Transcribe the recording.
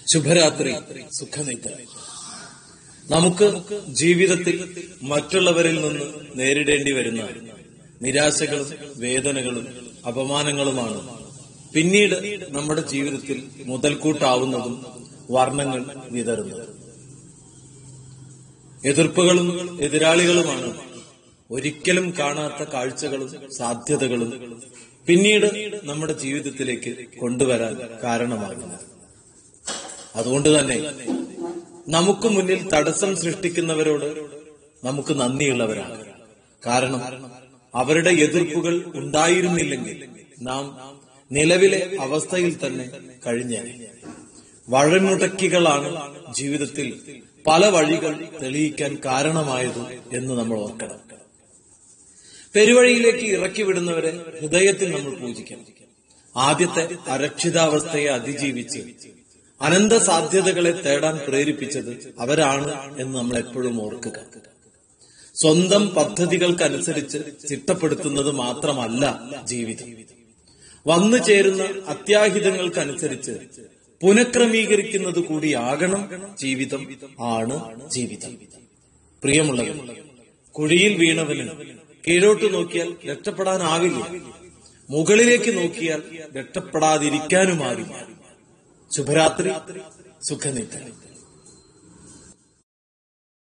ശുഭരാത്രി സുഖനിദ്ര നമുക്ക് ജീവിതത്തിൽ മറ്റുള്ളവരിൽ നിന്ന് നേരിടേണ്ടി വരുന്ന നിരാശകളും വേദനകളും അപമാനങ്ങളുമാണ് പിന്നീട് നമ്മുടെ ജീവിതത്തിൽ മുതൽക്കൂട്ടാവുന്നതും വർണ്ണങ്ങൾ വിതറുന്നതും എതിർപ്പുകളും എതിരാളികളുമാണ് ഒരിക്കലും കാണാത്ത കാഴ്ചകളും സാധ്യതകളും പിന്നീട് നമ്മുടെ ജീവിതത്തിലേക്ക് കൊണ്ടുവരാൻ കാരണമാകുന്നത് അതുകൊണ്ട് തന്നെ നമുക്ക് മുന്നിൽ തടസ്സം സൃഷ്ടിക്കുന്നവരോട് നമുക്ക് നന്ദിയുള്ളവരാണ് കാരണം അവരുടെ എതിർപ്പുകൾ ഉണ്ടായിരുന്നില്ലെങ്കിൽ നാം നിലവിലെ അവസ്ഥയിൽ തന്നെ കഴിഞ്ഞേനെ വഴമുടക്കികളാണ് ജീവിതത്തിൽ പല വഴികൾ തെളിയിക്കാൻ കാരണമായത് എന്ന് നമ്മൾ ഓർക്കണം പെരുവഴിയിലേക്ക് ഇറക്കി വിടുന്നവരെ ഹൃദയത്തിൽ നമ്മൾ പൂജിക്കണം ആദ്യത്തെ അരക്ഷിതാവസ്ഥയെ അതിജീവിച്ച് അനന്ത സാധ്യതകളെ തേടാൻ പ്രേരിപ്പിച്ചത് അവരാണ് എന്ന് നമ്മൾ എപ്പോഴും ഓർക്കുക സ്വന്തം പദ്ധതികൾക്കനുസരിച്ച് ചിട്ടപ്പെടുത്തുന്നത് മാത്രമല്ല ജീവിതം വന്നു ചേരുന്ന അത്യാഹിതങ്ങൾക്കനുസരിച്ച് പുനഃക്രമീകരിക്കുന്നത് കൂടിയാകണം ജീവിതം ആണ് ജീവിതം പ്രിയമുള്ളവർ കുഴിയിൽ വീണവന് കീഴോട്ട് നോക്കിയാൽ രക്ഷപ്പെടാനാവില്ല മുകളിലേക്ക് നോക്കിയാൽ രക്ഷപ്പെടാതിരിക്കാനുമാവില്ല ശുഭരാത്രി സുഖനിദ്ര